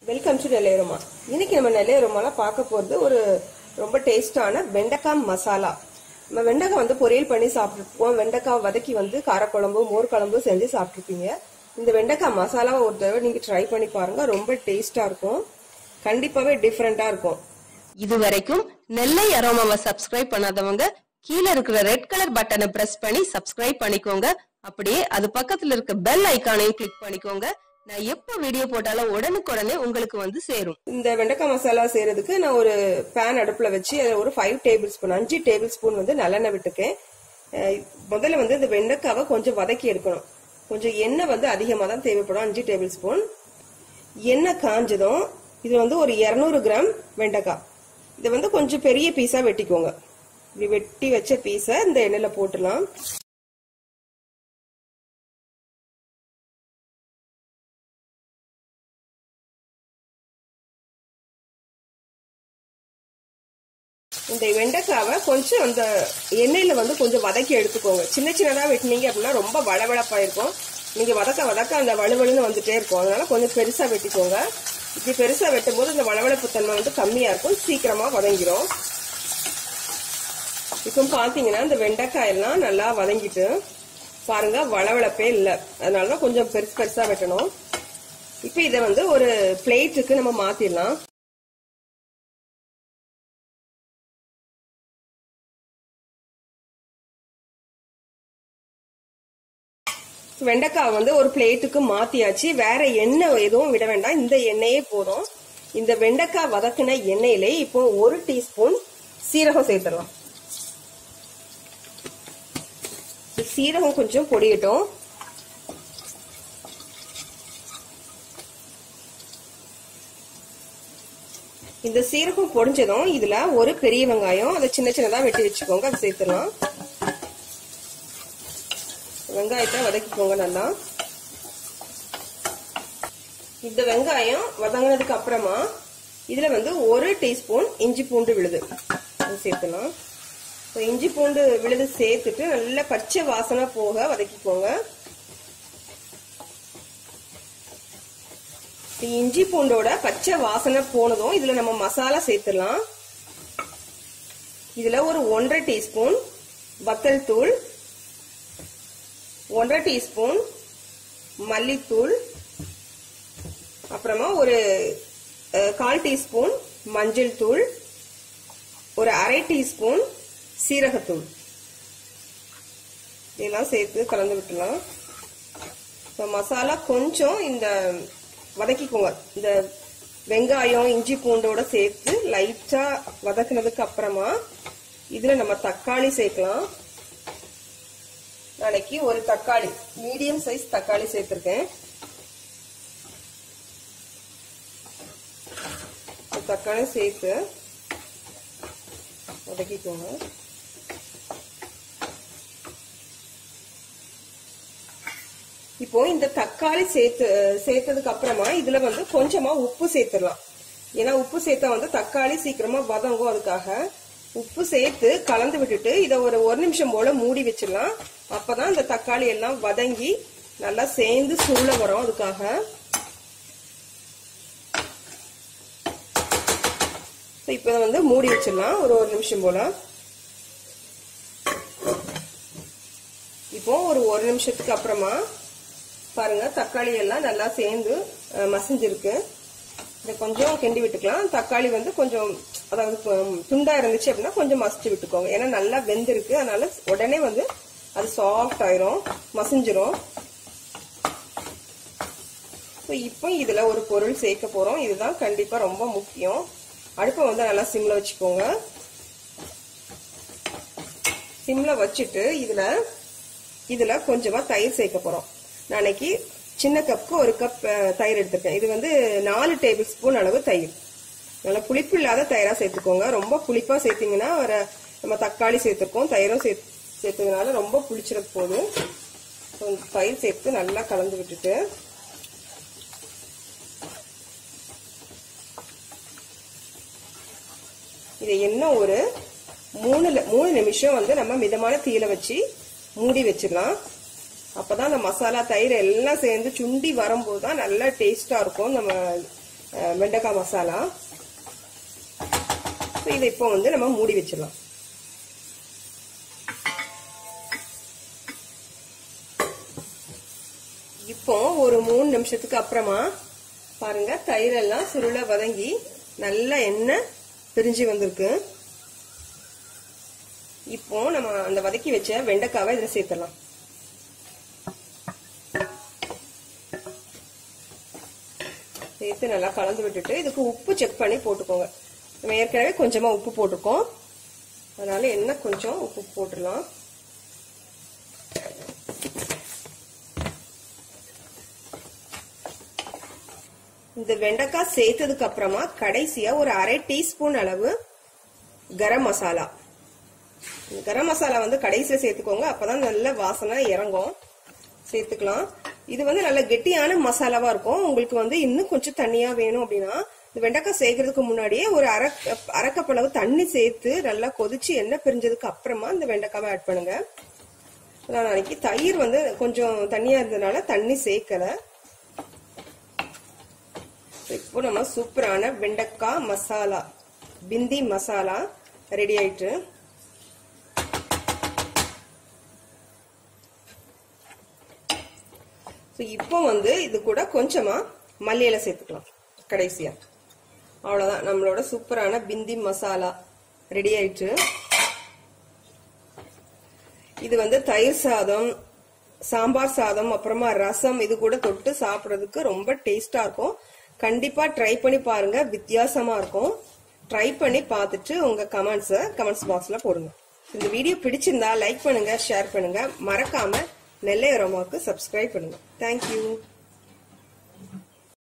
welcome to நெல்லையருமா இன்னைக்கு நம்ம நெல்லையருமால பார்க்க போறது ஒரு ரொம்ப டேஸ்டான வெண்டைக்காய் மசாலா நம்ம வெண்டைக்காய் வந்து பொரியல் பண்ணி சாப்பிட்டுருப்போம் வெண்டைக்காய் வதக்கி வந்து காரக்குழம்பு மோர் குழம்பு செஞ்சு சாப்பிட்டுருப்பீங்க இந்த வெண்டைக்காய் மசாலாவை ஒரு தடவை நீங்க ட்ரை பண்ணி பாருங்க ரொம்ப டேஸ்டா இருக்கும் கண்டிப்பாவே டிஃப்ரெண்டா இருக்கும் இது வரைக்கும் நெல்லை அரோமாவை சப்ஸ்கிரைப் பண்ணாதவங்க கீழே இருக்கிற ரெட் கலர் பட்டனை பிரஸ் பண்ணி சப்ஸ்கிரைப் பண்ணிக்கோங்க அப்படியே அது பக்கத்துல இருக்க பெல் ஐகானையும் கிளிக் பண்ணிக்கோங்க நான் எப்ப வீடியோ போட்டாலும் உடனுக்குடனே உங்களுக்கு வந்து சேரும் இந்த வெண்டைக்காய் மசாலா செய்யறதுக்கு நான் ஒரு பேன் அடுப்புல வச்சு அதில் ஒரு ஃபைவ் டேபிள் ஸ்பூன் அஞ்சு டேபிள் ஸ்பூன் வந்து நல்லெண்ணெய் விட்டுக்கேன் அஹ் முதல்ல வந்து இந்த வெண்டைக்காவை கொஞ்சம் வதக்கி எடுக்கணும் கொஞ்சம் எண்ணெய் வந்து அதிகமாக தான் தேவைப்படும் அஞ்சு டேபிள் ஸ்பூன் எண்ணெய் காஞ்சதும் இது வந்து ஒரு இரநூறு கிராம் வெண்டைக்காய் இதை வந்து கொஞ்சம் பெரிய பீஸா வெட்டிக்கோங்க இப்படி வெட்டி வச்ச பீஸை இந்த எண்ணெயில போட்டுடலாம் இந்த வெண்டைக்காவை கொஞ்சம் அந்த எண்ணெயில வந்து கொஞ்சம் வதக்கி எடுத்துக்கோங்க சின்ன சின்னதா வெட்டினீங்க அப்படின்னா ரொம்ப வளவளப்பா இருக்கும் நீங்க வதக்க வதக்க அந்த வலுவலுன்னு வந்துட்டே இருக்கும் அதனால கொஞ்சம் பெருசா வெட்டிக்கோங்க இப்படி பெருசா வெட்டும் போது இந்த வளவளப்பு தன்மை வந்து கம்மியா இருக்கும் சீக்கிரமா வதங்கிடும் இப்போ பாத்தீங்கன்னா இந்த வெண்டைக்காய் எல்லாம் நல்லா வதங்கிட்டு பாருங்க வளவளப்பே இல்லை அதனாலதான் கொஞ்சம் பெருசு பெருசா வெட்டணும் இப்போ இதை வந்து ஒரு பிளேட்டுக்கு நம்ம மாத்திடலாம் வெண்டைக்காய் வந்து ஒரு பிளேட்டுக்கு மாத்தியாச்சு வேற எண்ணெய் எதுவும் விட வேண்டாம் இந்த எண்ணெயே போதும் இந்த வெண்டைக்காய் வதக்கின எண்ணெயிலே இப்போ ஒரு டீஸ்பூன் சீரகம் சேர்த்துடலாம் சீரகம் கொஞ்சம் பொடியட்டும் இந்த சீரகம் பொடிஞ்சதும் இதுல ஒரு பெரிய வெங்காயம் அதை சின்ன சின்னதா வெட்டி வச்சுக்கோங்க அதை சேர்த்துடலாம் வெங்காயத்தை வதக்கிக்கோங்க நல்லா இந்த வெங்காயம் வதங்கினதுக்கு அப்புறமா இதுல வந்து ஒரு டீஸ்பூன் இஞ்சி பூண்டு விழுது சேர்த்துலாம் இஞ்சி பூண்டு விழுது சேர்த்துட்டு நல்ல பச்சை வாசனை போக வதக்கிக்கோங்க இஞ்சி பூண்டோட பச்சை வாசனை போனதும் இதுல நம்ம மசாலா சேர்த்துடலாம் இதுல ஒரு ஒன்றரை டீஸ்பூன் வத்தல் தூள் ஒன்றரை டீஸ்பூன் மல்லித்தூள் அப்புறமா ஒரு கால் டீஸ்பூன் மஞ்சள் தூள் ஒரு அரை டீஸ்பூன் சீரகத்தூள் இதெல்லாம் சேர்த்து கலந்து விட்டுலாம் இப்போ மசாலா கொஞ்சம் இந்த வதக்கிக்கோங்க இந்த வெங்காயம் இஞ்சி பூண்டோட சேர்த்து லைட்டா வதக்குனதுக்கு அப்புறமா இதுல நம்ம தக்காளி சேர்க்கலாம் நாளைக்கு ஒரு தக்காளி மீடியம் சைஸ் தக்காளி சேர்த்திருக்கேன் தக்காளி சேர்த்து வதக்கிக்கோங்க இப்போ இந்த தக்காளி சேர்த்து சேர்த்ததுக்கு அப்புறமா இதுல வந்து கொஞ்சமா உப்பு சேர்த்துடலாம் ஏன்னா உப்பு சேர்த்தா வந்து தக்காளி சீக்கிரமா வதங்கும் அதுக்காக உப்பு சேர்த்து கலந்து விட்டுட்டு இதை ஒரு ஒரு நிமிஷம் போல மூடி வச்சிடலாம் அப்பதான் இந்த தக்காளி எல்லாம் வதங்கி நல்லா சேர்ந்து சூழ வரும் அதுக்காக இப்ப வந்து மூடி வச்சிடலாம் ஒரு ஒரு நிமிஷம் போல இப்போ ஒரு ஒரு நிமிஷத்துக்கு அப்புறமா பாருங்க தக்காளி எல்லாம் நல்லா சேர்ந்து மசிஞ்சிருக்கு இதை கொஞ்சம் கிண்டி விட்டுக்கலாம் தக்காளி வந்து கொஞ்சம் அதாவது துண்டா இருந்துச்சு அப்படின்னா கொஞ்சம் மசிச்சு விட்டுக்கோங்க ஏன்னா நல்லா வெந்திருக்கு அதனால உடனே வந்து அது சாஃப்ட் ஆயிரும் மசிஞ்சிரும் இப்போ இதுல ஒரு பொருள் சேர்க்க போறோம் இதுதான் கண்டிப்பா ரொம்ப முக்கியம் அடுப்பை வந்து நல்லா சிம்ல வச்சுக்கோங்க சிம்ல வச்சுட்டு இதுல இதுல கொஞ்சமா தயிர் சேர்க்க போறோம் நாளைக்கு சின்ன கப்புக்கு ஒரு கப் தயிர் எடுத்துருக்கேன் இது வந்து நாலு டேபிள் ஸ்பூன் அளவு தயிர் நல்லா புளிப்பு இல்லாத தயிரா சேர்த்துக்கோங்க ரொம்ப புளிப்பா சேர்த்தீங்கன்னா வர நம்ம தக்காளி சேர்த்துருக்கோம் தயிரும் சேர்த்ததுனால ரொம்ப புளிச்சிட போதும் தயிர் சேர்த்து நல்லா கலந்து விட்டுட்டு இதை என்ன ஒரு மூணு மூணு நிமிஷம் வந்து நம்ம மிதமான தீயில வச்சு மூடி வச்சிடலாம் அப்பதான் அந்த மசாலா தயிர் எல்லாம் சேர்ந்து சுண்டி வரும்போது தான் நல்லா டேஸ்டா இருக்கும் நம்ம அஹ், வெண்டைக்காய் மசாலா So, இதை இப்போ வந்து நம்ம மூடி வச்சிடலாம் இப்போ ஒரு மூணு நிமிஷத்துக்கு அப்புறமா பாருங்க தயிரெல்லாம் சுருள வதங்கி நல்ல எண்ணெய் பிரிஞ்சு வந்திருக்கு இப்போ நம்ம அந்த வதக்கி வச்ச வெண்டைக்காவை இதில் சேர்த்துடலாம் சேர்த்து நல்லா கலந்து விட்டுட்டு இதுக்கு உப்பு செக் பண்ணி போட்டுக்கோங்க நம்ம ஏற்கனவே கொஞ்சமா உப்பு போட்டிருக்கோம் அதனால என்ன கொஞ்சம் உப்பு போட்டுடலாம் இந்த வெண்டைக்காய் சேர்த்ததுக்கு அப்புறமா கடைசியா ஒரு அரை டீஸ்பூன் அளவு கரம் மசாலா இந்த கரம் மசாலா வந்து கடைசியில சேர்த்துக்கோங்க அப்பதான் நல்ல வாசனை இறங்கும் சேர்த்துக்கலாம் இது வந்து நல்ல கெட்டியான மசாலாவா இருக்கும் உங்களுக்கு வந்து இன்னும் கொஞ்சம் தண்ணியா வேணும் அப்படின்னா இந்த வெண்டைக்காய் சேர்க்கறதுக்கு முன்னாடியே ஒரு அரை கப் அரை கப் அளவு தண்ணி சேர்த்து நல்லா கொதிச்சு எண்ணெய் பிரிஞ்சதுக்கு அப்புறமா இந்த வெண்டைக்காவை ஆட் பண்ணுங்க நான் அன்னைக்கு தயிர் வந்து கொஞ்சம் தண்ணியா இருந்ததுனால தண்ணி சேர்க்கல இப்போ நம்ம சூப்பரான வெண்டைக்காய் மசாலா பிந்தி மசாலா ரெடி ஆயிட்டு ஸோ இப்போ வந்து இது கூட கொஞ்சமா மல்லி இலை சேர்த்துக்கலாம் கடைசியா அவ்வளோதான் நம்மளோட சூப்பரான பிந்தி மசாலா ரெடி ஆயிட்டு இது வந்து தயிர் சாதம் சாம்பார் சாதம் அப்புறமா ரசம் இது கூட தொட்டு சாப்பிட்றதுக்கு ரொம்ப டேஸ்டா இருக்கும் கண்டிப்பா ட்ரை பண்ணி பாருங்க வித்தியாசமா இருக்கும் ட்ரை பண்ணி பார்த்துட்டு உங்க கமெண்ட்ஸை கமெண்ட்ஸ் பாக்ஸ்ல போடுங்க இந்த வீடியோ பிடிச்சிருந்தா லைக் பண்ணுங்க ஷேர் பண்ணுங்க மறக்காம நெல்லை ரோமாவுக்கு சப்ஸ்கிரைப் பண்ணுங்க தேங்க்யூ